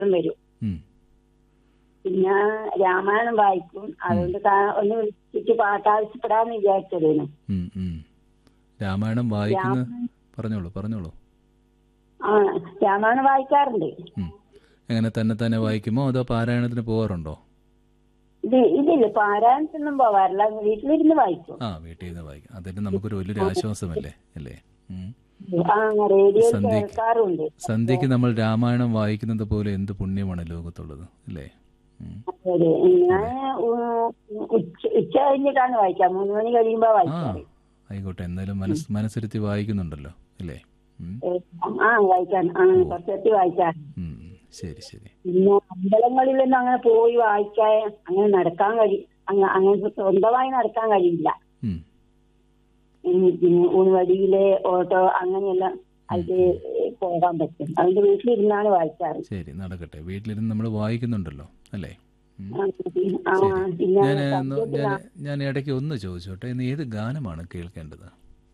വരും ഉം. പിന്നെ രാമായണം വായിക്കും അതുകൊണ്ട് കാ- ഒന്ന് വിളിച്ചിട്ട് പാട്ട് ആവശ്യപ്പെടാന്ന് വിചാരിച്ചതേനു ഉം, ഉം. രാമായണം വായിക്കുന്ന പറഞ്ഞോളൂ പറഞ്ഞോളൂ ആ രാമായണം വായിക്കാറുണ്ട് ഉം. എങ്ങനെ തന്നെ തന്നെ വായിക്കുമോ അതോ പാരായണത്തിന് പോകാറുണ്ടോ ഇത് ഇതില്ല പാരായണത്തിനൊന്നും പോവാറില്ല വീട്ടിലിരുന്ന് വായിക്കും ആ വീട്ടിൽ നിന്ന് വായിക്കും അതിന് നമുക്കൊരു വലിയൊരു ആശ്വാസമല്ലേ അല്ലേ ഉം. ആ റേഡിയോ സന്ധ്യയ്ക്ക് കേൾക്കാറുണ്ട് സന്ധ്യയ്ക്ക് നമ്മൾ രാമായണം വായിക്കുന്നത് പോലെ എന്ത് പുണ്യമാണ് ലോകത്തുള്ളത് അല്ലേ ഉം. അതെ ഞാൻ ഉച്ച ഉച്ച കഴിഞ്ഞിട്ടാണ് വായിക്കുക മൂന്ന് മണി കഴിയുമ്പോ ആ വായിക്കാറ് ആയിക്കോട്ടെ എന്നാലും മനസ് മനസ്സിരുത്തി വായിക്കുന്നുണ്ടല്ലോ അല്ലേ ഉം. ഏ, ആ വായിക്കാൻ ആ കുറച്ചെത്തി വായിക്കാൻ ഉം, ഉം. ശരി ശരി പിന്നെ അമ്പലങ്ങളിലൊന്നും അങ്ങനെ പോയി വായിക്കാൻ അങ്ങനെ നടക്കാൻ കഴി അങ്ങ- അങ്ങനെ സ്വന്തമായി നടക്കാൻ കഴിയില്ല ഉം. ഉം, പിന്നെ ഊണുവടിയിലെ ഓട്ടോ അങ്ങനെയെല്ലാം അത് പോകാൻ പറ്റും അതുകൊണ്ട് വീട്ടിലിരുന്നാണ് വായിക്കാറ് ശരി നടക്കട്ടെ വീട്ടിലിരുന്ന് നമ്മൾ വായിക്കുന്നുണ്ടല്ലോ അല്ലേ ഉം. ആ, ആ, പിന്നെ ഞാൻ ഞാൻ ഞാൻ ഇടയ്ക്ക് ഒന്ന് ചോദിച്ചോട്ടെ ഇന്ന് ഏത് ഗാനമാണ് കേൾക്കേണ്ടത്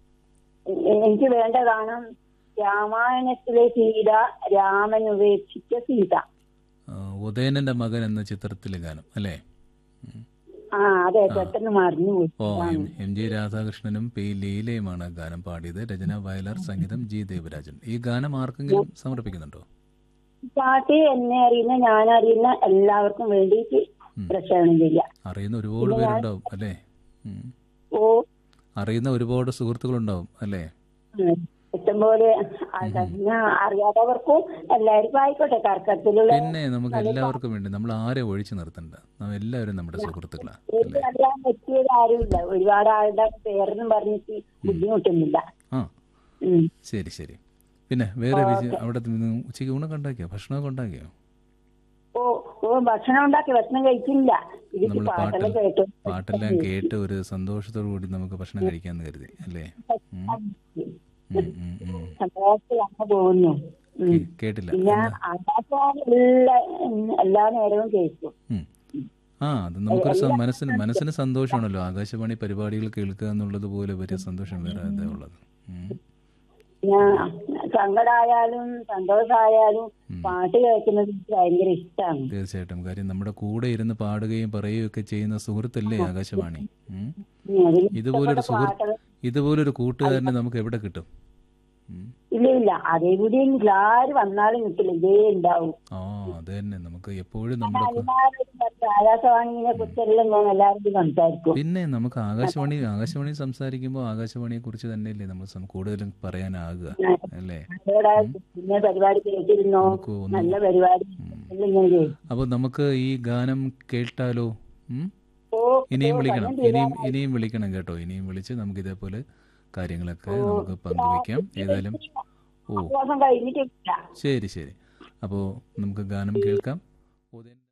എ- എനിക്ക് വേണ്ട കാണാം രാമായണത്തിലെ സീത രാമൻ ഉപേക്ഷിച്ച സീത ആ, ഉദയനന്റെ മകൻ എന്ന ചിത്രത്തിലെ ഗാനം അല്ലേ ഉം. ആ അതെ പെട്ടെന്ന് മറിഞ്ഞു പോയി ഓ എം എം ജി രാധാകൃഷ്ണനും പി ലീലയുമാണ് ഗാനം പാടിയത് രചന വയലാർ സംഗീതം ജി ദേവരാജൻ ഈ ഗാനം ആർക്കെങ്കിലും സമർപ്പിക്കുന്നുണ്ടോ പാട്ട് എന്നെ അറിയുന്ന ഞാൻ അറിയുന്ന എല്ലാവർക്കും വേണ്ടിയിട്ട് പ്രക്ഷേപണം ചെയ്യാം അറിയുന്ന ഒരുപാട് പേരുണ്ടാവും അല്ലേ ഉം. ഓ അറിയുന്ന ഒരുപാട് സുഹൃത്തുക്കളുണ്ടാവും അല്ലേ ഉം, ഇഷ്ടംപോലെ ആൾക്കാർ ഞാൻ അറിയാത്തവർക്കും എല്ലാവർക്കും ആയിക്കോട്ടെ കർക്കത്തിലുള്ള പിന്നെ നമുക്ക് എല്ലാവർക്കും വേണ്ടി നമ്മൾ ആരെ ഒഴിച്ചു നിർത്തണ്ട നാം എല്ലാവരും നമ്മുടെ സുഹൃത്തുക്കളാണ് എനിക്ക് അറിയാൻ പറ്റിയത് ആരുമില്ല ഒരുപാട് ആളുടെ പേരൊന്നും പറഞ്ഞിട്ട് ബുദ്ധിമുട്ടുന്നില്ല ആ ഉം. ശരി ശരി പിന്നെ വേറെ വിജയ അവിടെ നിന്ന് ഉച്ചയ്ക്ക് ഊണൊക്കെ ഉണ്ടാക്കിയോ ഭക്ഷണമൊക്കെ ഉണ്ടാക്കിയോ ഓ ഓ ഭക്ഷണം ഉണ്ടാക്കി ഭക്ഷണം കഴിക്കില്ല ഇതിക്ക് നമ്മൾ പാട്ടെല്ലാം പാട്ട് കേട്ടു പാട്ടെല്ലാം കേട്ട് ഒരു സന്തോഷത്തോടു കൂടി നമുക്ക് ഭക്ഷണം കഴിക്കാന്ന് കരുതി അല്ലേ ഉം. ഉം, ഉം, ഉം. സന്തോഷത്തിൽ അങ്ങ് പോകുന്നു ഉം. കേ- കേട്ടില്ല പിന്നെ ആകാശവാണി എല്ലാ എല്ലാ നേരവും കേൾക്കും ഉം. ആ അത് നമുക്കൊരു സ- മനസ്സിന് മനസ്സിന് സന്തോഷമാണല്ലോ ആകാശവാണി പരിപാടികൾ കേൾക്കുക എന്നുള്ളത് പോലെ വലിയ സന്തോഷം വേറെ എന്താ ഉള്ളത് ഉം. പിന്നെ സങ്കടായാലും സന്തോഷമായാലും പാട്ട് കേൾക്കുന്നത് എനിക്ക് ഭയങ്കര ഇഷ്ടമാണ് തീർച്ചയായിട്ടും കാര്യം നമ്മുടെ കൂടെ ഇരുന്ന് പാടുകയും പറയുകയും ഒക്കെ ചെയ്യുന്ന സുഹൃത്തല്ലേ ആകാശവാണി ഉം. അതിൽ ഇതുപോലൊരു സുഹൃത്ത് പാട്ടുകൾ ഇതുപോലൊരു കൂട്ടുകാരനെ നമുക്ക് എവിടെ കിട്ടും ഉം. ഇല്ല ഇല്ല അതേ കൂടി എനിക്ക് ആര് വന്നാലും കിട്ടില്ല ഇതേ ഉണ്ടാവും ആ അത് തന്നെ നമുക്ക് എപ്പോഴും നമ്മുടെ കു- എല്ലാവരും പറയും, ആകാശവാണിനെ കുറിച്ചെല്ലാം ഞാൻ എല്ലാവരും സംസാരിക്കും പിന്നെ നമുക്ക് ആകാശവാണി ആകാശവാണി സംസാരിക്കുമ്പോൾ ആകാശവാണിയെ കുറിച്ച് തന്നെയല്ലേ നമ്മൾ സം- കൂടുതലും പറയാനാകുക അല്ലേ അതോടെ പിന്നെ പരിപാടി കേട്ടിരുന്നോ നമുക്ക് ഒന്ന് നല്ല പരിപാടി എല്ലാം ഞാൻ കേട്ടു അപ്പോൾ നമുക്ക് ഈ ഗാനം കേട്ടാലോ ഉം? ഓ ഇനിയും വിളിക്കണം ഇനിയും ഇനിയും വിളിക്കണം കേട്ടോ ഇനിയും വിളിച്ച് നമുക്ക് ഇതേപോലെ കാര്യങ്ങളൊക്കെ നമുക്ക് പങ്കുവെക്കാം ഏതായാലും ഓ ദിവസം കഴിഞ്ഞിട്ടില്ല ശരി ശരി അപ്പോൾ നമുക്ക് ഗാനം കേൾക്കാം ഉദയൻ